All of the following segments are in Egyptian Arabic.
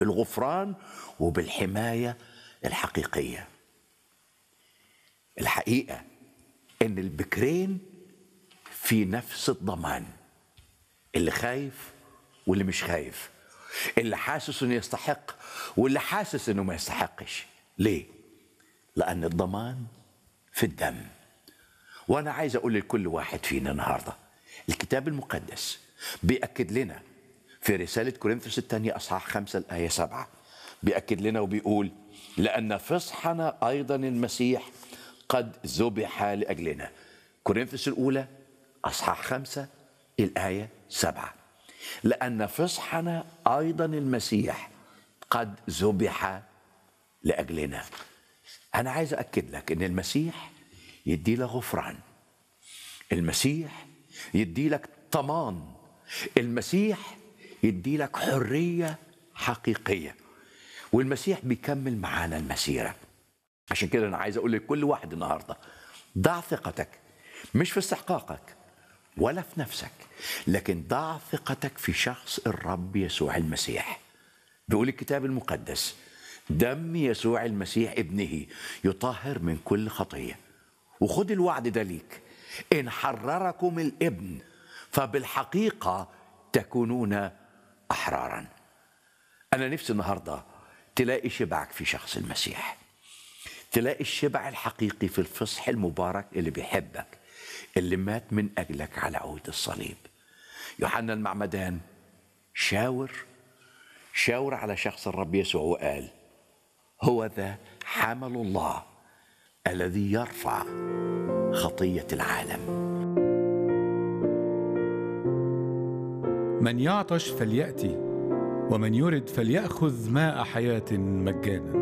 بالغفران وبالحمايه الحقيقيه الحقيقه ان البكرين في نفس الضمان اللي خايف واللي مش خايف اللي حاسس انه يستحق واللي حاسس انه ما يستحقش ليه لان الضمان في الدم وانا عايز اقول لكل واحد فينا النهارده الكتاب المقدس بيأكد لنا في رسالة كورنثوس الثانية أصحاح خمسة الآية سبعة بيأكد لنا وبيقول لأن فصحنا أيضا المسيح قد ذبح لأجلنا كورنثوس الأولى أصحاح خمسة الآية سبعة لأن فصحنا أيضا المسيح قد ذبح لأجلنا أنا عايز أكد لك إن المسيح يدي لك غفران المسيح يدي لك طمان المسيح يدي لك حرية حقيقية والمسيح بيكمل معانا المسيرة عشان كده أنا عايز أقول لكل واحد النهاردة ضع ثقتك مش في استحقاقك ولا في نفسك لكن ضع ثقتك في شخص الرب يسوع المسيح بيقول الكتاب المقدس دم يسوع المسيح ابنه يطهر من كل خطيه وخد الوعد ده ليك ان حرركم الابن فبالحقيقه تكونون احرارا انا نفسي النهارده تلاقي شبعك في شخص المسيح تلاقي الشبع الحقيقي في الفصح المبارك اللي بيحبك اللي مات من اجلك على عود الصليب يوحنا المعمدان شاور شاور على شخص الرب يسوع وقال هو ذا حمل الله الذي يرفع خطيه العالم من يعطش فليأتي ومن يرد فليأخذ ماء حياة مجانا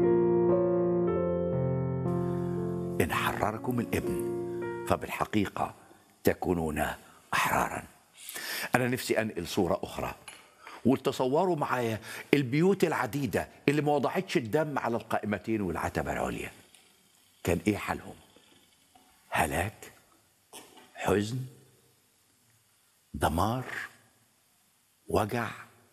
إن حرركم الابن فبالحقيقة تكونون أحرارا أنا نفسي أنقل صورة أخرى وتصوروا معايا البيوت العديدة اللي ما وضعتش الدم على القائمتين والعتبة العليا كان إيه حالهم هلاك حزن دمار وجع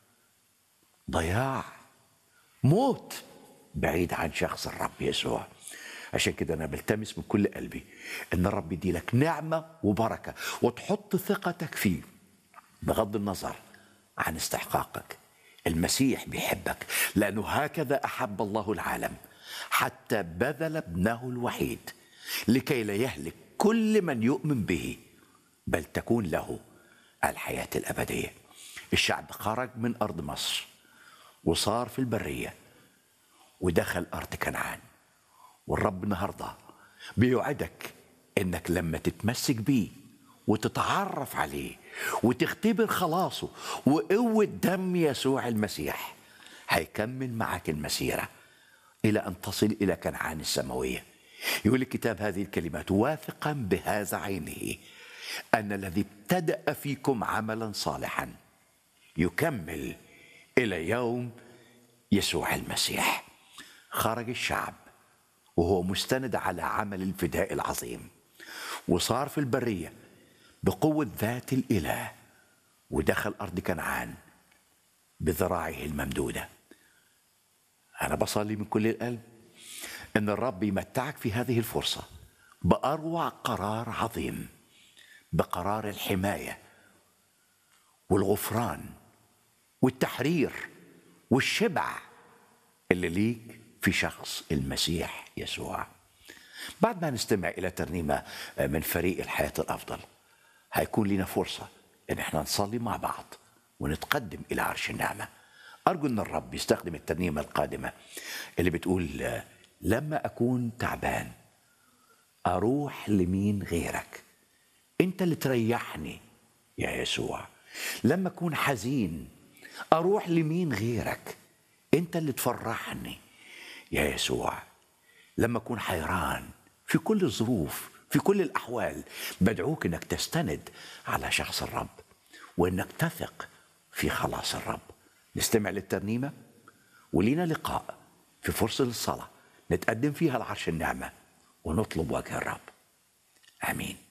ضياع موت بعيد عن شخص الرب يسوع عشان كده انا بلتمس من كل قلبي ان الرب يدي لك نعمه وبركه وتحط ثقتك فيه بغض النظر عن استحقاقك المسيح بيحبك لانه هكذا احب الله العالم حتى بذل ابنه الوحيد لكي لا يهلك كل من يؤمن به بل تكون له الحياه الابديه الشعب خرج من ارض مصر وصار في البريه ودخل ارض كنعان والرب النهارده بيوعدك انك لما تتمسك بيه وتتعرف عليه وتختبر خلاصه وقوه دم يسوع المسيح هيكمل معك المسيره الى ان تصل الى كنعان السماويه يقول الكتاب هذه الكلمات واثقا بهذا عينه ان الذي ابتدا فيكم عملا صالحا يكمل الى يوم يسوع المسيح خرج الشعب وهو مستند على عمل الفداء العظيم وصار في البريه بقوه ذات الاله ودخل ارض كنعان بذراعه الممدوده انا بصلي من كل القلب ان الرب يمتعك في هذه الفرصه باروع قرار عظيم بقرار الحمايه والغفران والتحرير والشبع اللي ليك في شخص المسيح يسوع بعد ما نستمع إلى ترنيمة من فريق الحياة الأفضل هيكون لنا فرصة إن احنا نصلي مع بعض ونتقدم إلى عرش النعمة أرجو أن الرب يستخدم الترنيمة القادمة اللي بتقول لما أكون تعبان أروح لمين غيرك أنت اللي تريحني يا يسوع لما أكون حزين أروح لمين غيرك أنت اللي تفرحني يا يسوع لما أكون حيران في كل الظروف في كل الأحوال بدعوك أنك تستند على شخص الرب وأنك تثق في خلاص الرب نستمع للترنيمة ولينا لقاء في فرصة للصلاة نتقدم فيها لعرش النعمة ونطلب وجه الرب آمين